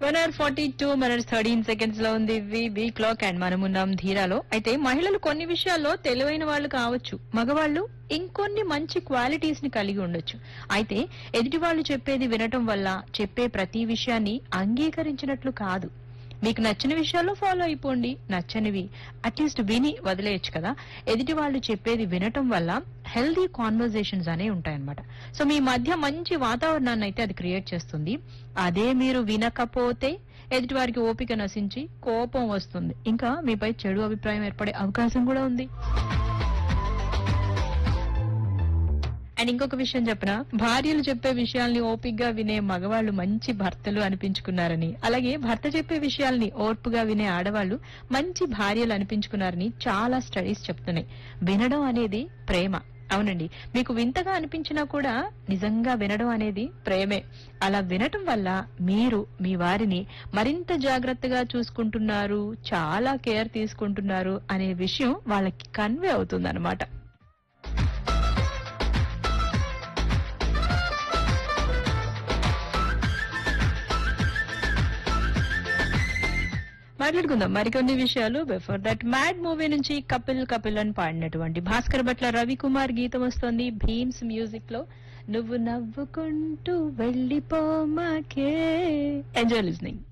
one hour forty two minutes thirteen seconds లో ఉంది వి clock and మనం ఉన్నాం ధీరాలో అయితే మహిళలు కొన్ని విషయాల్లో తెలివైన వాళ్ళు కావచ్చు మగవాళ్ళు ఇంకొన్ని మంచి క్వాలిటీస్ ని కలిగి ఉండొచ్చు అయితే ఎదుటి వాళ్ళు చెప్పేది వినటం వల్ల చెప్పే ప్రతి విషయాన్ని అంగీకరించినట్లు కాదు మీకు నచ్చిన విషయాల్లో ఫాలో అయిపోండి నచ్చనివి అట్లీస్ట్ విని వదిలేయచ్చు కదా ఎదుటి వాళ్ళు చెప్పేది వినటం వల్ల హెల్దీ కాన్వర్జేషన్స్ అనేవి ఉంటాయన్నమాట సో మీ మధ్య మంచి వాతావరణాన్ని అయితే అది క్రియేట్ చేస్తుంది అదే మీరు వినకపోతే ఎదుటి వారికి ఓపిక నశించి కోపం వస్తుంది ఇంకా మీపై చెడు అభిప్రాయం ఏర్పడే అవకాశం కూడా ఉంది అండ్ ఇంకొక విషయం చెప్పనా భార్యలు చెప్పే విషయాల్ని ఓపిగ్గా వినే మగవాళ్ళు మంచి భర్తలు అనిపించుకున్నారని అలాగే భర్త చెప్పే విషయాల్ని ఓర్పుగా వినే ఆడవాళ్ళు మంచి భార్యలు అనిపించుకున్నారని చాలా స్టడీస్ చెప్తున్నాయి వినడం అనేది ప్రేమ అవునండి మీకు వింతగా అనిపించినా కూడా నిజంగా వినడం అనేది ప్రేమే అలా వినటం వల్ల మీరు మీ వారిని మరింత జాగ్రత్తగా చూసుకుంటున్నారు చాలా కేర్ తీసుకుంటున్నారు అనే విషయం వాళ్ళకి కన్వే అవుతుంది మాట్లాడుకుందాం మరికొన్ని విషయాలు బిఫోర్ దట్ మ్యాడ్ మూవీ నుంచి కపిల్ కపిల్ అని పాడినటువంటి భాస్కర్ భట్ల రవికుమార్ గీతం వస్తుంది భీమ్స్ మ్యూజిక్ లో నువ్వు నవ్వుకుంటూ వెళ్ళిపోమాకే ఎంజాయ్ లిస్నింగ్